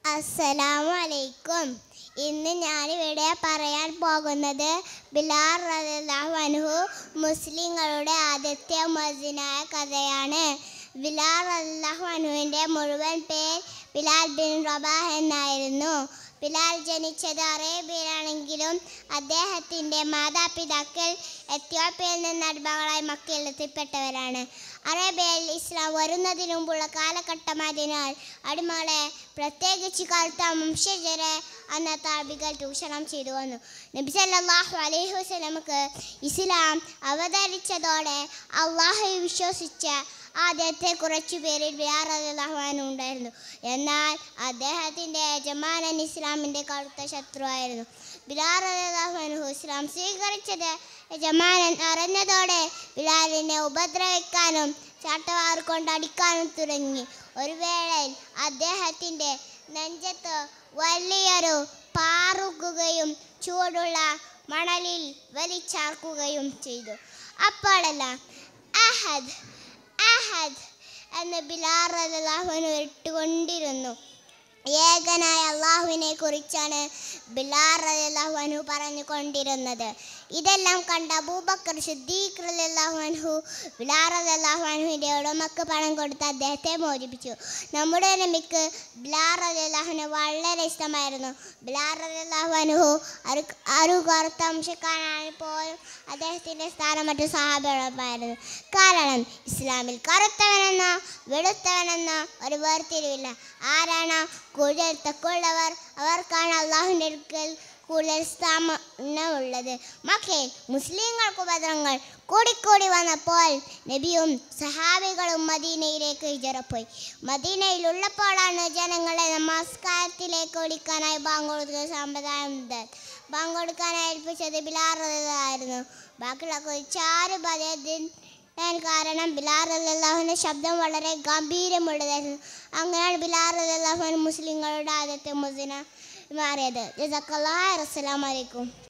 അസ്സലാമു അലൈക്കും ഇന്ന് ഞാനിവിടെ പറയാൻ പോകുന്നത് ബിലാൽ റളിയല്ലാഹു അൻഹു മുസ്ലിങ്ങളുടെ ആദ്യത്തെ മസിനായ കഥയാണ് ബിലാൽ റളിയല്ലാഹു അൻഹുവിൻ്റെ മുഴുവൻ പേര് ബിലാൽ ബിൻ റബാഹ് എന്നായിരുന്നു ബിലാൽ ജനിച്ചത് അറേബ്യയിലാണെങ്കിലും അദ്ദേഹത്തിൻ്റെ മാതാപിതാക്കൾ എത്യോപ്യയിൽ നിന്ന് അടിമകളായി മക്കയിൽ എത്തിപ്പെട്ടവരാണ് അറേബ്യയിൽ ഇസ്ലാം വരുന്നതിന് മുമ്പുള്ള കാലഘട്ടമായതിനാൽ അടിമകളെ പ്രത്യേകിച്ച് കാലത്ത് വംശജരെ അന്നത്തെ അറബികൾ ചൂഷണം ചെയ്തു വന്നു നബി സല്ലല്ലാഹു അലൈഹി വസല്ലമക്ക് ഇസ്ലാം അവതരിച്ചതോടെ അള്ളാഹുവിൽ വിശ്വസിച്ച ആദ്യത്തെ കുറച്ചു പേരിൽ ബിലാൽ റളിയല്ലാഹു അൻഹു ഉണ്ടായിരുന്നു എന്നാൽ അദ്ദേഹത്തിൻ്റെ യജമാനൻ ഇസ്ലാമിൻ്റെ കടുത്ത ശത്രുവായിരുന്നു ബിലാൽ റളിയല്ലാഹു അൻഹു ഇസ്ലാം സ്വീകരിച്ചത് യജമാനൻ അറിഞ്ഞതോടെ ബിലാലിനെ ഉപദ്രവിക്കാനും ചാട്ടവാർ കൊണ്ട് അടിക്കാനും തുടങ്ങി ഒരു വേളയിൽ അദ്ദേഹത്തിൻ്റെ നെഞ്ചത്ത് വലിയൊരു പാറുകയും ചൂടുള്ള മണലിൽ വലിച്ചാർക്കുകയും ചെയ്തു അപ്പോഴെല്ലാം അഹദ് അഹദ് എന്ന് ബിലാൽ റളിയല്ലാഹു അൻഹു ഇട്ടുകൊണ്ടിരുന്നു ഏകനായ അള്ളാഹുവിനെ കുറിച്ചാണ് ബിലാൽ റളിയല്ലാഹു അൻഹു പറഞ്ഞുകൊണ്ടിരുന്നത് ഇതെല്ലാം കണ്ട അബൂബക്കർ സിദ്ദീഖ് റളിയല്ലാഹു അൻഹു ബിലാൽ റളിയല്ലാഹു അൻഹുവിൻ്റെ ഉടമക്ക് പണം കൊടുത്ത് അദ്ദേഹത്തെ മോചിപ്പിച്ചു നമ്മുടെ നബിക്ക് ബിലാൽ റളിയല്ലാഹുവിനെ വളരെ ഇഷ്ടമായിരുന്നു ബിലാൽ റളിയല്ലാഹു അൻഹു ഒരു ഒരു കറുത്ത വംശക്കാരനാണ് പോലും അദ്ദേഹത്തിൻ്റെ സ്ഥാനം മറ്റു സഹാബികളൊപ്പമായിരുന്നു കാരണം ഇസ്ലാമിൽ കറുത്തവനെന്നോ വെളുത്തവനെന്നോ ഒരു വേർതിരിവില്ല ആരാണോ കൂടുതൽ തെക്കുള്ളവർ അവർക്കാണ് അള്ളാഹുവിൻ്റെ അടുക്കൽ കൂടുതൽ സ്ഥാനമുള്ളത് മക്കയിൽ മുസ്ലിങ്ങൾക്ക് ഉപദ്രവങ്ങൾ കൂടിക്കൂടി വന്നപ്പോൾ നബിയും സഹാബികളും മദീനയിലേക്ക് ഹിജറപ്പോയി മദീനയിലുള്ളപ്പോഴാണ് ജനങ്ങളെ നമസ്കാരത്തിലേക്ക് വിളിക്കാനായി ബാങ്ക് കൊടുക്കുന്ന സമ്പ്രദായം ഉണ്ടായത്. ബാങ്ക് കൊടുക്കാനായി ഏൽപ്പിച്ചത് ബിലാറായിരുന്നു ബാക്കിയുള്ള കുറച്ചാറ് പദത്തിന് കാരണം ബിലാർ അല്ലാഹുവിൻ്റെ ശബ്ദം വളരെ ഗംഭീരമുള്ളതായിരുന്നു അങ്ങനെയാണ് ബിലാർ അല്ലാഹുൻ മുസ്ലിങ്ങളുടെ ആദ്യത്തെ മുസിന മാറിയത് ജസക്കല്ലാ അസ്സലാമലൈക്കും